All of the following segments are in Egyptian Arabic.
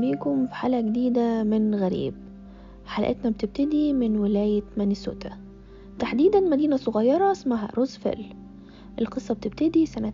بيكم في حلقة جديدة من غريب حلقتنا بتبتدي من ولاية مانيسوتا تحديدا مدينة صغيرة اسمها روزفيل القصة بتبتدي سنة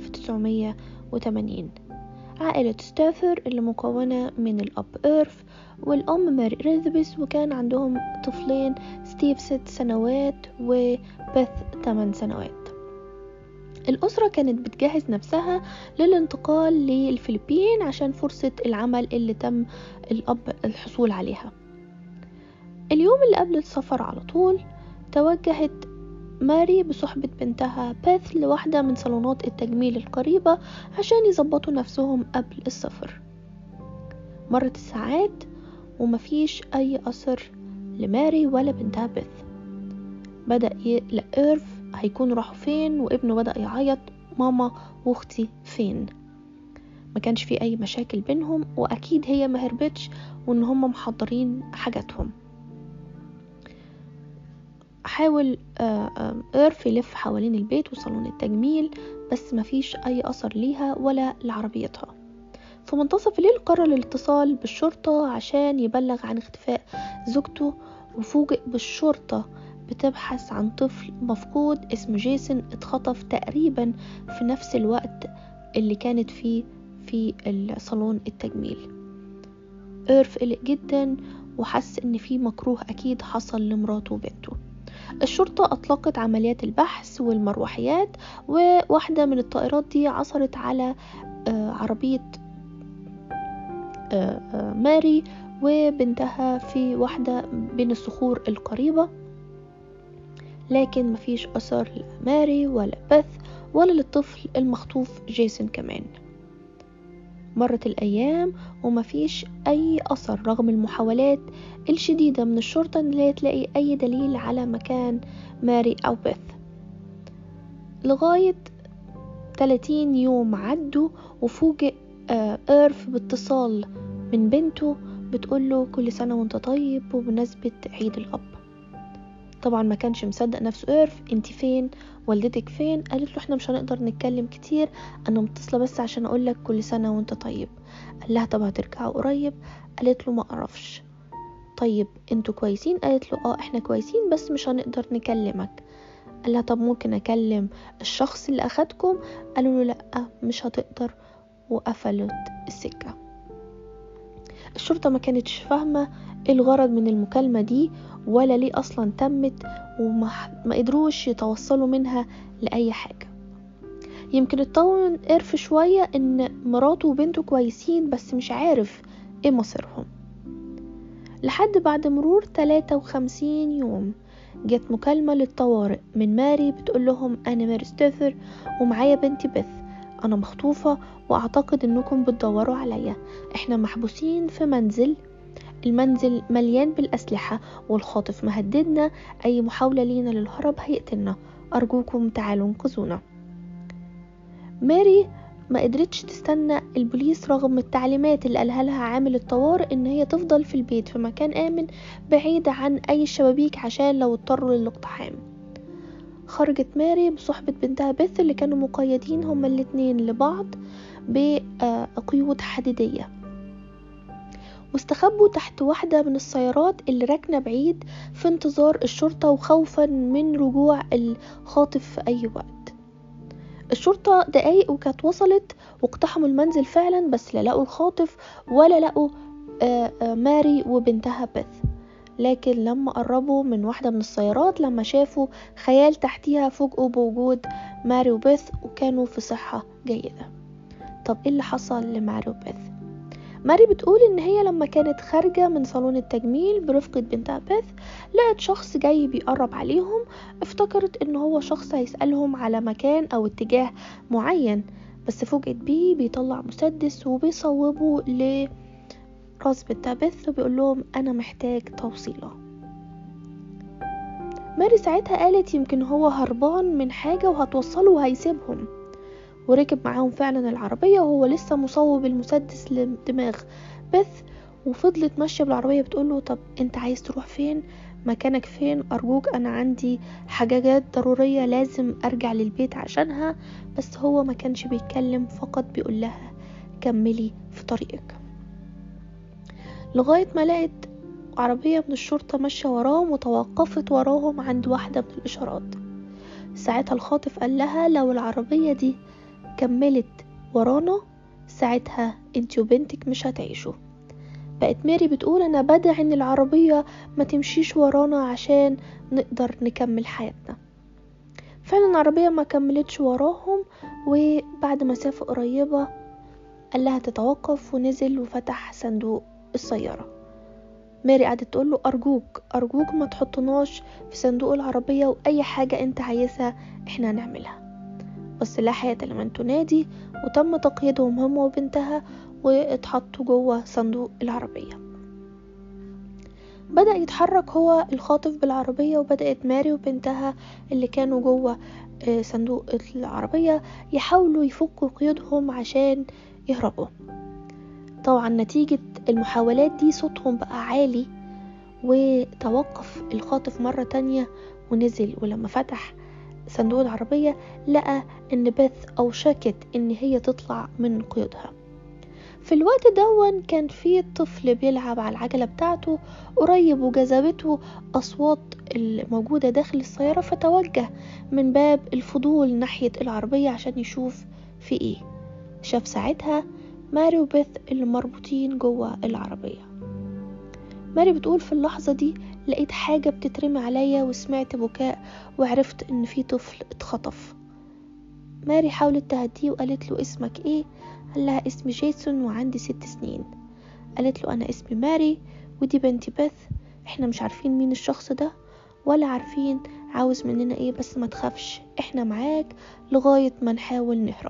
1980 عائلة ستافر اللي مكونة من الأب إيرف والأم ماري ريذبس وكان عندهم طفلين ستيف ست سنوات وبث 8 سنوات الأسرة كانت بتجهز نفسها للانتقال للفلبين عشان فرصة العمل اللي تم الأب الحصول عليها اليوم اللي قبل السفر على طول توجهت ماري بصحبة بنتها بيث لواحدة من صالونات التجميل القريبة عشان يظبطوا نفسهم قبل السفر مرت الساعات ومفيش أي أثر لماري ولا بنتها بيث بدأ يقلق إيرف هيكونوا راحوا فين وابنه بدأ يعيط ماما واختي فين ما كانش في اي مشاكل بينهم واكيد هي ما هربتش وان هم محضرين حاجاتهم حاول ايرف يلف حوالين البيت وصالون التجميل بس مفيش اي اثر ليها ولا لعربيتها في منتصف الليل قرر الاتصال بالشرطة عشان يبلغ عن اختفاء زوجته وفوجئ بالشرطة بتبحث عن طفل مفقود اسمه جيسون اتخطف تقريبا في نفس الوقت اللي كانت فيه في صالون التجميل إيرف قلق جدا وحس ان في مكروه اكيد حصل لمراته وبنته الشرطة أطلقت عمليات البحث والمروحيات وواحدة من الطائرات دي عثرت على عربية ماري وبنتها في واحدة بين الصخور القريبة لكن مفيش أثر لماري ولا بث ولا للطفل المخطوف جيسون كمان مرت الأيام ومفيش أي أثر رغم المحاولات الشديدة من الشرطة إن هي تلاقي أي دليل على مكان ماري أو بث لغاية 30 يوم عدوا وفوجئ إيرف باتصال من بنته بتقوله كل سنة وانت طيب وبمناسبة عيد الأب طبعا ما كانش مصدق نفسه ايرف انت فين والدتك فين قالت له احنا مش هنقدر نتكلم كتير انا متصله بس عشان اقول لك كل سنه وانت طيب قال لها طب هترجعوا قريب قالت له ما اعرفش طيب انتوا كويسين قالت له اه احنا كويسين بس مش هنقدر نكلمك قال لها طب ممكن اكلم الشخص اللي اخدكم قالوا له لا مش هتقدر وقفلت السكه الشرطه ما كانتش فاهمه ايه الغرض من المكالمه دي ولا ليه اصلا تمت وما ما قدروش يتوصلوا منها لاي حاجه يمكن اتطون قرف شويه ان مراته وبنته كويسين بس مش عارف ايه مصيرهم لحد بعد مرور 53 يوم جت مكالمة للطوارئ من ماري بتقول لهم أنا ماري ستيفر ومعايا بنتي بث أنا مخطوفة وأعتقد إنكم بتدوروا عليا إحنا محبوسين في منزل المنزل مليان بالأسلحة والخاطف مهددنا أي محاولة لينا للهرب هيقتلنا أرجوكم تعالوا انقذونا ماري ما قدرتش تستنى البوليس رغم التعليمات اللي قالها لها عامل الطوارئ ان هي تفضل في البيت في مكان امن بعيد عن اي شبابيك عشان لو اضطروا للاقتحام خرجت ماري بصحبة بنتها بث اللي كانوا مقيدين هما الاتنين لبعض بقيود حديدية واستخبوا تحت واحدة من السيارات اللي راكنة بعيد في انتظار الشرطة وخوفا من رجوع الخاطف في أي وقت الشرطة دقايق وكانت وصلت واقتحموا المنزل فعلا بس لا لقوا الخاطف ولا لقوا ماري وبنتها بث لكن لما قربوا من واحدة من السيارات لما شافوا خيال تحتيها فوجئوا بوجود ماري وبث وكانوا في صحة جيدة طب ايه اللي حصل لماري وبث ماري بتقول ان هي لما كانت خارجة من صالون التجميل برفقة بنتها بيث لقت شخص جاي بيقرب عليهم افتكرت ان هو شخص هيسألهم على مكان او اتجاه معين بس فوجئت بيه بيطلع مسدس وبيصوبه لراس بنتها بيث وبيقول لهم انا محتاج توصيلة ماري ساعتها قالت يمكن هو هربان من حاجة وهتوصله وهيسيبهم وركب معاهم فعلا العربية وهو لسه مصوب المسدس لدماغ بث وفضلت ماشية بالعربية بتقوله طب انت عايز تروح فين مكانك فين أرجوك أنا عندي حاجات ضرورية لازم أرجع للبيت عشانها بس هو ما كانش بيتكلم فقط بيقول لها كملي في طريقك لغاية ما لقت عربية من الشرطة ماشية وراهم وتوقفت وراهم عند واحدة من الإشارات ساعتها الخاطف قال لها لو العربية دي كملت ورانا ساعتها انت وبنتك مش هتعيشوا بقت ماري بتقول انا بدعي ان العربية ما تمشيش ورانا عشان نقدر نكمل حياتنا فعلا العربية ما كملتش وراهم وبعد مسافة قريبة قال لها تتوقف ونزل وفتح صندوق السيارة ماري قعدت تقول له أرجوك أرجوك ما تحطناش في صندوق العربية وأي حاجة أنت عايزها إحنا هنعملها بس لا حياة لمن تنادي وتم تقييدهم هم وبنتها واتحطوا جوه صندوق العربية بدأ يتحرك هو الخاطف بالعربية وبدأت ماري وبنتها اللي كانوا جوه آه، صندوق العربية يحاولوا يفكوا قيودهم عشان يهربوا طبعا نتيجة المحاولات دي صوتهم بقى عالي وتوقف الخاطف مرة تانية ونزل ولما فتح صندوق العربية لقى ان بث اوشكت ان هي تطلع من قيودها في الوقت دون كان في طفل بيلعب على العجلة بتاعته قريب وجذبته أصوات الموجودة داخل السيارة فتوجه من باب الفضول ناحية العربية عشان يشوف في ايه شاف ساعتها ماري وبيث اللي مربوطين جوه العربية ماري بتقول في اللحظة دي لقيت حاجة بتترمي عليا وسمعت بكاء وعرفت ان في طفل اتخطف ماري حاولت تهديه وقالت له اسمك ايه قال لها اسمي جيسون وعندي ست سنين قالت له انا اسمي ماري ودي بنتي بث احنا مش عارفين مين الشخص ده ولا عارفين عاوز مننا ايه بس ما تخافش احنا معاك لغاية ما نحاول نهرب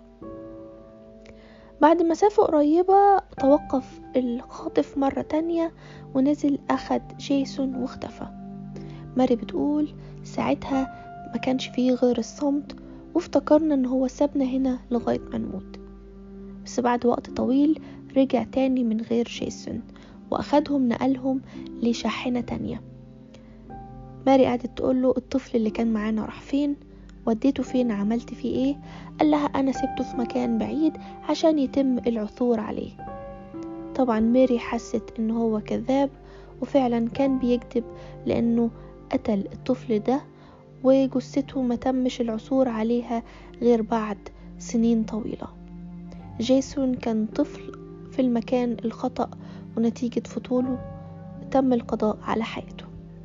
بعد مسافة قريبة توقف الخاطف مرة تانية ونزل أخد جيسون واختفى ماري بتقول ساعتها ما كانش فيه غير الصمت وافتكرنا ان هو سابنا هنا لغاية ما نموت بس بعد وقت طويل رجع تاني من غير جيسون واخدهم نقلهم لشاحنة تانية ماري قعدت تقوله الطفل اللي كان معانا راح فين وديته فين عملت فيه ايه قال لها انا سبته في مكان بعيد عشان يتم العثور عليه طبعا ماري حست ان هو كذاب وفعلا كان بيكذب لانه قتل الطفل ده وجثته ما تمش العثور عليها غير بعد سنين طويلة جيسون كان طفل في المكان الخطأ ونتيجة فضوله تم القضاء على حياته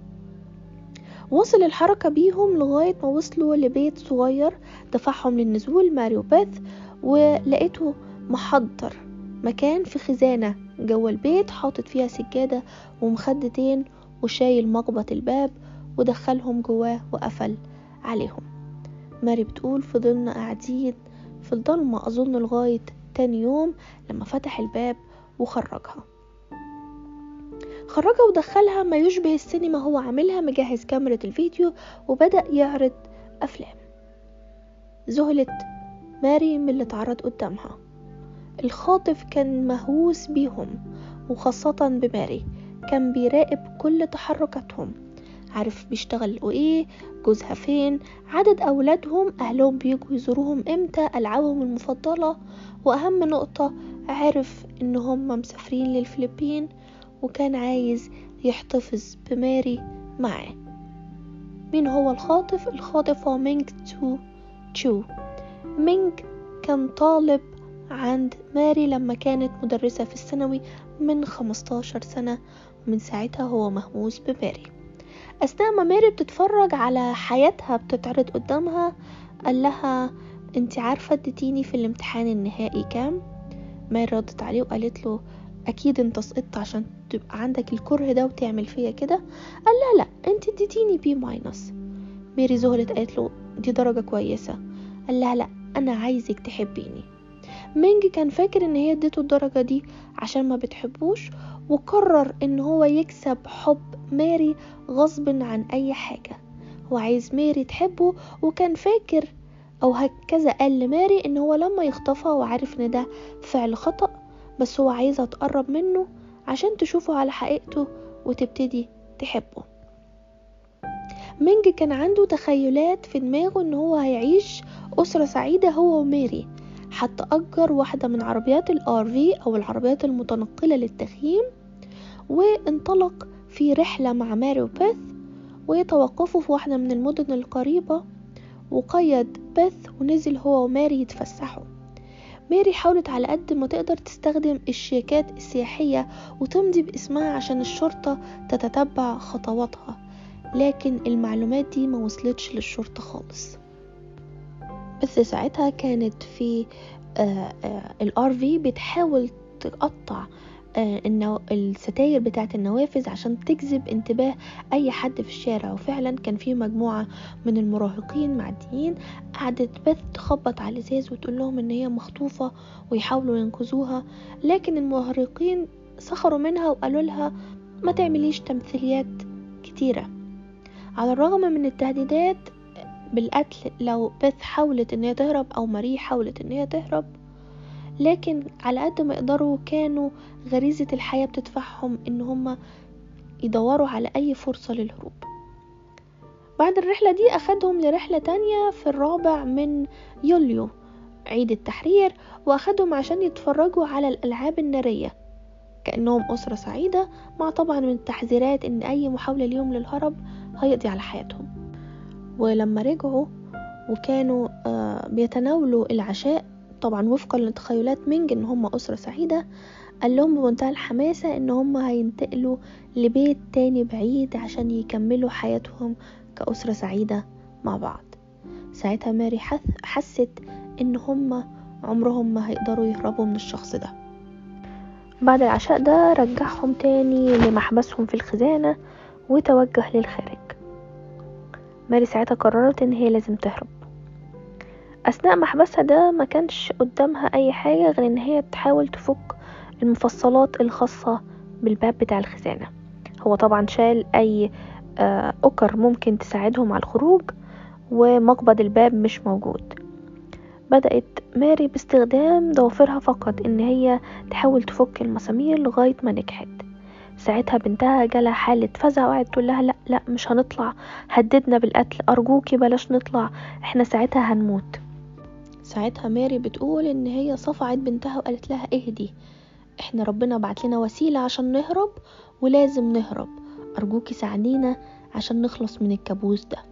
وصل الحركة بيهم لغاية ما وصلوا لبيت صغير دفعهم للنزول ماريو بيث ولقيته محضر مكان في خزانة جوه البيت حاطط فيها سجادة ومخدتين وشايل مقبض الباب ودخلهم جواه وقفل عليهم ماري بتقول فضلنا قاعدين في الضلمة أظن لغاية تاني يوم لما فتح الباب وخرجها خرجها ودخلها ما يشبه السينما هو عاملها مجهز كاميرا الفيديو وبدأ يعرض أفلام ذهلت ماري من اللي اتعرض قدامها الخاطف كان مهووس بيهم وخاصة بماري كان بيراقب كل تحركاتهم عارف بيشتغلوا ايه جوزها فين عدد اولادهم اهلهم بيجوا يزوروهم امتى العابهم المفضلة واهم نقطة عرف ان هم مسافرين للفلبين وكان عايز يحتفظ بماري معاه مين هو الخاطف الخاطف هو مينج تو تشو مينج كان طالب عند ماري لما كانت مدرسة في الثانوي من 15 سنة ومن ساعتها هو مهووس بماري أثناء ما ماري بتتفرج على حياتها بتتعرض قدامها قال لها انت عارفة اديتيني في الامتحان النهائي كام ماري ردت عليه وقالت له اكيد انت سقطت عشان تبقى عندك الكره ده وتعمل فيا كده قال لا لا انت اديتيني بي ماينس ميري زهرت قالت له دي درجه كويسه قال لها لا انا عايزك تحبيني مينج كان فاكر ان هي اديته الدرجه دي عشان ما بتحبوش وقرر ان هو يكسب حب ماري غصب عن اي حاجه هو عايز ماري تحبه وكان فاكر او هكذا قال لماري ان هو لما يخطفها وعارف ان ده فعل خطأ بس هو عايزها تقرب منه عشان تشوفه على حقيقته وتبتدي تحبه مينج كان عنده تخيلات في دماغه ان هو هيعيش أسرة سعيدة هو وميري حتى أجر واحدة من عربيات الار في أو العربيات المتنقلة للتخييم وانطلق في رحلة مع ماري وبيث وتوقفوا في واحدة من المدن القريبة وقيد بيث ونزل هو وماري يتفسحوا ماري حاولت على قد ما تقدر تستخدم الشيكات السياحية وتمضي باسمها عشان الشرطة تتتبع خطواتها لكن المعلومات دي ما وصلتش للشرطة خالص بس ساعتها كانت في الار في بتحاول تقطع آه، الستاير بتاعة النوافذ عشان تجذب انتباه اي حد في الشارع وفعلا كان في مجموعة من المراهقين معديين قعدت بث تخبط على الازاز وتقول لهم ان هي مخطوفة ويحاولوا ينقذوها لكن المراهقين سخروا منها وقالوا لها ما تعمليش تمثيليات كتيرة على الرغم من التهديدات بالقتل لو بث حاولت ان هي تهرب او ماري حاولت ان هي تهرب لكن على قد ما يقدروا كانوا غريزة الحياة بتدفعهم ان هم يدوروا على اي فرصة للهروب بعد الرحلة دي أخدهم لرحلة تانية في الرابع من يوليو عيد التحرير وأخدهم عشان يتفرجوا على الألعاب النارية كأنهم أسرة سعيدة مع طبعا من التحذيرات إن أي محاولة ليهم للهرب هيقضي على حياتهم ولما رجعوا وكانوا آه، بيتناولوا العشاء طبعا وفقا لتخيلات مينج ان هم اسرة سعيدة قال لهم بمنتهى الحماسة ان هم هينتقلوا لبيت تاني بعيد عشان يكملوا حياتهم كأسرة سعيدة مع بعض ساعتها ماري حست ان هم عمرهم ما هيقدروا يهربوا من الشخص ده بعد العشاء ده رجعهم تاني لمحبسهم في الخزانة وتوجه للخارج ماري ساعتها قررت ان هي لازم تهرب اثناء محبسها ده ما كانش قدامها اي حاجة غير ان هي تحاول تفك المفصلات الخاصة بالباب بتاع الخزانة هو طبعا شال اي آه، أكر ممكن تساعدهم على الخروج ومقبض الباب مش موجود بدأت ماري باستخدام ضوافرها فقط ان هي تحاول تفك المسامير لغاية ما نجحت ساعتها بنتها جالها حالة فزع وقعدت تقول لها لا لا مش هنطلع هددنا بالقتل أرجوكي بلاش نطلع احنا ساعتها هنموت ساعتها ماري بتقول ان هي صفعت بنتها وقالت لها اهدي احنا ربنا بعت لنا وسيلة عشان نهرب ولازم نهرب ارجوكي ساعدينا عشان نخلص من الكابوس ده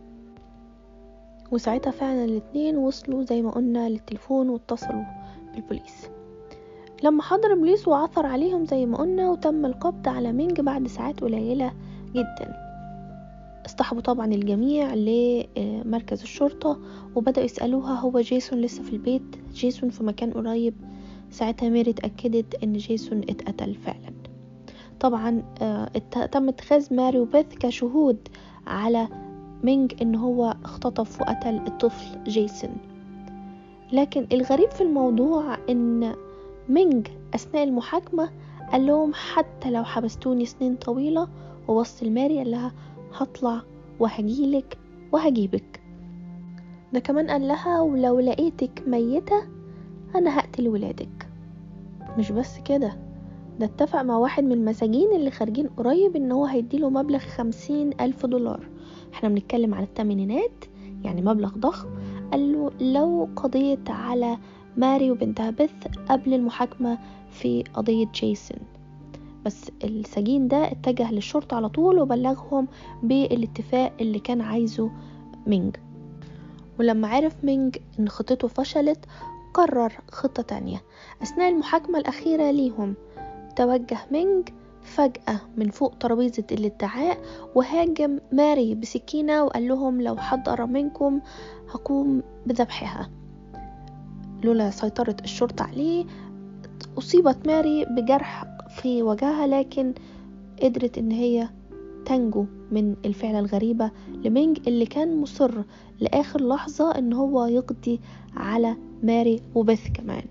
وساعتها فعلا الاتنين وصلوا زي ما قلنا للتليفون واتصلوا بالبوليس لما حضر بوليس وعثر عليهم زي ما قلنا وتم القبض على مينج بعد ساعات قليلة جدا اصطحبوا طبعا الجميع لمركز الشرطة وبدأوا يسألوها هو جيسون لسه في البيت جيسون في مكان قريب ساعتها ميري اتأكدت ان جيسون اتقتل فعلا طبعا آه، تم اتخاذ ماري وبيث كشهود على مينج ان هو اختطف وقتل الطفل جيسون لكن الغريب في الموضوع ان مينج اثناء المحاكمة قال لهم حتى لو حبستوني سنين طويلة ووصل ماري قال لها هطلع وهجيلك وهجيبك ده كمان قال لها ولو لقيتك ميتة أنا هقتل ولادك مش بس كده ده اتفق مع واحد من المساجين اللي خارجين قريب ان هو هيديله مبلغ خمسين ألف دولار احنا بنتكلم على التمانينات يعني مبلغ ضخم قال له لو قضيت على ماري وبنتها بث قبل المحاكمة في قضية جيسون بس السجين ده اتجه للشرطة على طول وبلغهم بالاتفاق اللي كان عايزه مينج ولما عرف مينج ان خطته فشلت قرر خطة تانية أثناء المحاكمة الأخيرة ليهم توجه مينج فجأة من فوق ترابيزة الادعاء وهاجم ماري بسكينة وقال لهم لو حد قرب منكم هقوم بذبحها لولا سيطرة الشرطة عليه أصيبت ماري بجرح في وجهها لكن قدرت ان هي تنجو من الفعلة الغريبة لمينج اللي كان مصر لآخر لحظة ان هو يقضي على ماري وبث كمان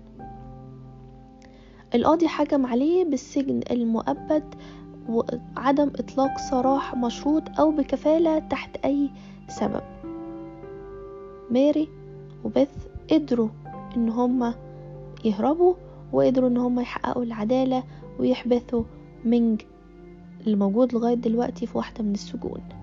القاضي حكم عليه بالسجن المؤبد وعدم إطلاق سراح مشروط أو بكفالة تحت أي سبب ماري وبث قدروا إن هما يهربوا وقدروا إن هما يحققوا العدالة ويحبثوا مينج الموجود لغاية دلوقتي في واحدة من السجون